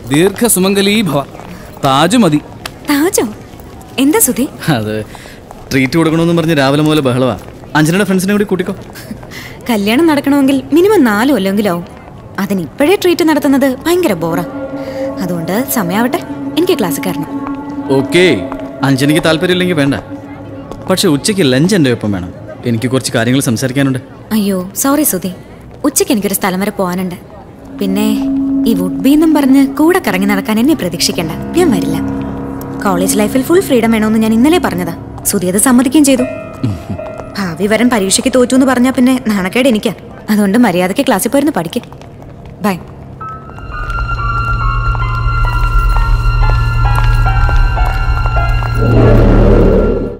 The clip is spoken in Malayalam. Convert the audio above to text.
ദീർഘസുമംഗലീ ഭവ താജ് മതി താജോ എന്താ സുധി അത് ട്രീറ്റ് കൊടുക്കണമെന്ന് പറഞ്ഞ് രാവിലെ മുതൽ ബഹളവാ അഞ്ജനയുടെ ഫ്രണ്ട്സിനെ കൂടി കൂട്ടിക്കോ കല്യാണം നടക്കണമെങ്കിൽ മിനിമം നാലു കൊല്ലെങ്കിലും ആവും അതിന് ഇപ്പോഴേ ട്രീറ്റ് നടത്തുന്നത് ഭയങ്കര ബോറാ അതുകൊണ്ട് സമയാവട്ടെ എനിക്ക് ക്ലാസ് കയറണം ഓക്കെ അഞ്ജനയ്ക്ക് താല്പര്യമില്ലെങ്കിൽ വേണ്ട പക്ഷെ ഉച്ചയ്ക്ക് ലഞ്ച് എൻ്റെ ഒപ്പം വേണം എനിക്ക് കുറച്ച് കാര്യങ്ങൾ സംസാരിക്കാനുണ്ട് അയ്യോ സോറി സുധി ഉച്ചയ്ക്ക് എനിക്കൊരു സ്ഥലം വരെ പോകാനുണ്ട് പിന്നെ ഈ വുഡ് ബി എന്നും പറഞ്ഞ് കൂടെ കറങ്ങി നടക്കാൻ എന്നെ പ്രതീക്ഷിക്കണ്ട ഞാൻ വരില്ല കോളേജ് ലൈഫിൽ ഫുൾ ഫ്രീഡം വേണമെന്ന് ഞാൻ ഇന്നലെ പറഞ്ഞതാ സുധി അത് സമ്മതിക്കുകയും ചെയ്തു ഭാവി വരൻ പരീക്ഷയ്ക്ക് തോറ്റു എന്ന് പറഞ്ഞാൽ പിന്നെ നാണക്കേട് എനിക്കാ അതുകൊണ്ട് മര്യാദയ്ക്ക് ക്ലാസ്സിൽ പോയിരുന്ന് പഠിക്കേ ബൈ